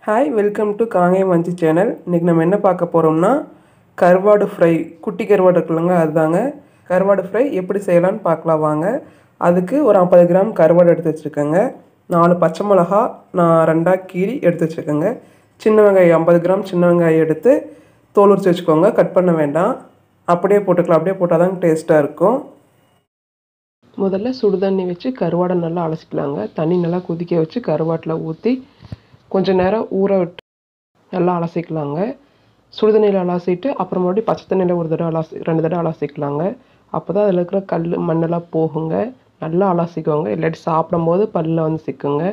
hi welcome to Kangeyam Manji channel இன்றைக்கி நம்ம என்ன பார்க்க போகிறோம்னா கருவாடு ஃப்ரை குட்டி கருவாடு இருக்குல்லங்க அதுதாங்க கருவாடு ஃப்ரை எப்படி செய்யலாம்னு பார்க்கலாம் வாங்க அதுக்கு ஒரு ஐம்பது கிராம் கருவாடு எடுத்து வச்சுருக்கேங்க நாலு பச்சை மிளகா நான் ரெண்டாக கீரி எடுத்து வச்சுருக்கேங்க சின்ன வெங்காயம் ஐம்பது கிராம் சின்ன வெங்காயம் எடுத்து தோல் உரிச்சு வச்சுக்கோங்க கட் பண்ண வேண்டாம் அப்படியே போட்டுக்கலாம் அப்படியே போட்டால் தான் டேஸ்ட்டாக இருக்கும் முதல்ல சுடு தண்ணி வச்சு கருவாடை நல்லா அலசிக்கலாங்க தண்ணி நல்லா கொதிக்க வச்சு கருவாட்டில் ஊற்றி கொஞ்ச நேரம் ஊற விட்டு நல்லா அலசிக்கலாங்க சுடு தண்ணியில் அலசிட்டு அப்புறம் மறுபடியும் பச்சை தண்ணியில் ஒரு தடவை அலசி ரெண்டு தடவை அலசிக்கலாங்க அப்போ தான் அதில் இருக்கிற கல் மண்ணெல்லாம் போகுங்க நல்லா அலசிக்கோங்க இல்லாட்டி சாப்பிடும்போது பல்லில் வந்து சிக்குங்க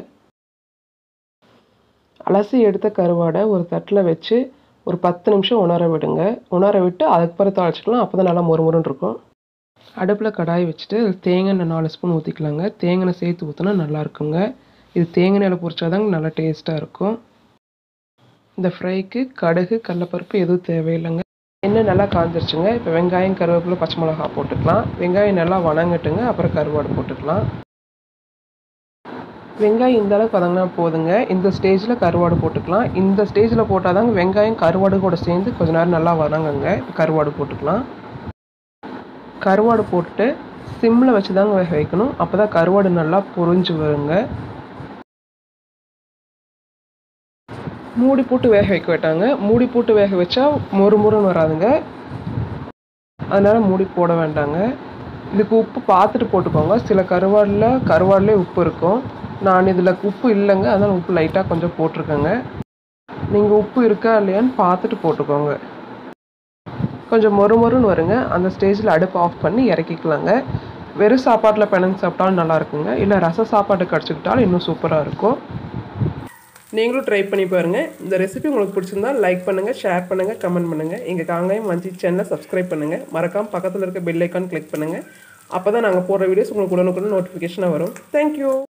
அலசி எடுத்த கருவாடை ஒரு தட்டில் வச்சு ஒரு பத்து நிமிஷம் உணர விடுங்க உணர விட்டு அதுக்கப்புறம் தாளிச்சிக்கலாம் அப்போ தான் நல்லா மொறுமொறுன்னு இருக்கும் அடுப்பில் கடாய் வச்சுட்டு தேங்காய் எண்ணெய் நாலு ஸ்பூன் ஊற்றிக்கலாங்க தேங்காய் எண்ணெய் சேர்த்து ஊற்றினா நல்லா இருக்குங்க இது தேங்காய் எண்ணெயில் பொரிச்சாதாங்க நல்லா டேஸ்ட்டாக இருக்கும் இந்த ஃப்ரைக்கு கடுகு கடலப்பருப்பு எதுவும் தேவையில்லைங்க எண்ணெய் நல்லா காஞ்சிருச்சுங்க இப்போ வெங்காயம் கருவேப்பிலை பச்சை மிளகா போட்டுக்கலாம் வெங்காயம் நல்லா வணங்கட்டுங்க அப்புறம் கருவாடு போட்டுக்கலாம் வெங்காயம் இந்த அளவுக்கு வதங்கினா போதுங்க இந்த ஸ்டேஜில் கருவாடு போட்டுக்கலாம் இந்த ஸ்டேஜில் போட்டால் தாங்க வெங்காயம் கருவாடு கூட சேர்ந்து கொஞ்ச நேரம் நல்லா வதங்குங்க கருவாடு போட்டுக்கலாம் கருவாடு போட்டுட்டு சிம்மில் வச்சு தாங்க வேக வைக்கணும் அப்போ தான் கருவாடு நல்லா பொரிஞ்சு வருங்க மூடி போட்டு வேக வைக்க விட்டாங்க மூடி போட்டு வேக வச்சா மொறு மொறுன்னு வராதுங்க அதனால் மூடி போட வேண்டாங்க இதுக்கு உப்பு பார்த்துட்டு போட்டுக்கோங்க சில கருவாடில் கருவாடிலே உப்பு இருக்கும் நான் இதில் உப்பு இல்லைங்க அதனால் உப்பு லைட்டாக கொஞ்சம் போட்டிருக்கேங்க நீங்கள் உப்பு இருக்கா இல்லையான்னு பார்த்துட்டு போட்டுக்கோங்க கொஞ்சம் மொறு மொறுன்னு வருங்க அந்த ஸ்டேஜில் அடுப்பு ஆஃப் பண்ணி இறக்கிக்கலாங்க வெறும் சாப்பாட்டில் பிணைஞ்சு சாப்பிட்டாலும் நல்லா இருக்குங்க இல்லை ரச சாப்பாடு கிடச்சிக்கிட்டாலும் இன்னும் சூப்பராக இருக்கும் நீங்களும் ட்ரை பண்ணி பாருங்கள் இந்த ரெசிபி உங்களுக்கு பிடிச்சிருந்தா லைக் பண்ணுங்கள் ஷேர் பண்ணுங்கள் கமெண்ட் பண்ணுங்கள் எங்கள் காங்காயம் மஞ்சி சேனலை சப்ஸ்கிரைப் பண்ணுங்கள் மறக்காமல் பக்கத்தில் இருக்க பெல் ஐக்கான் கிளிக் பண்ணுங்கள் அப்போ தான் நாங்கள் போடுற வீடியோஸ் உங்களுக்கு உடனுக்குடன் நோட்டிஃபிகேஷனாக வரும் தேங்க்யூ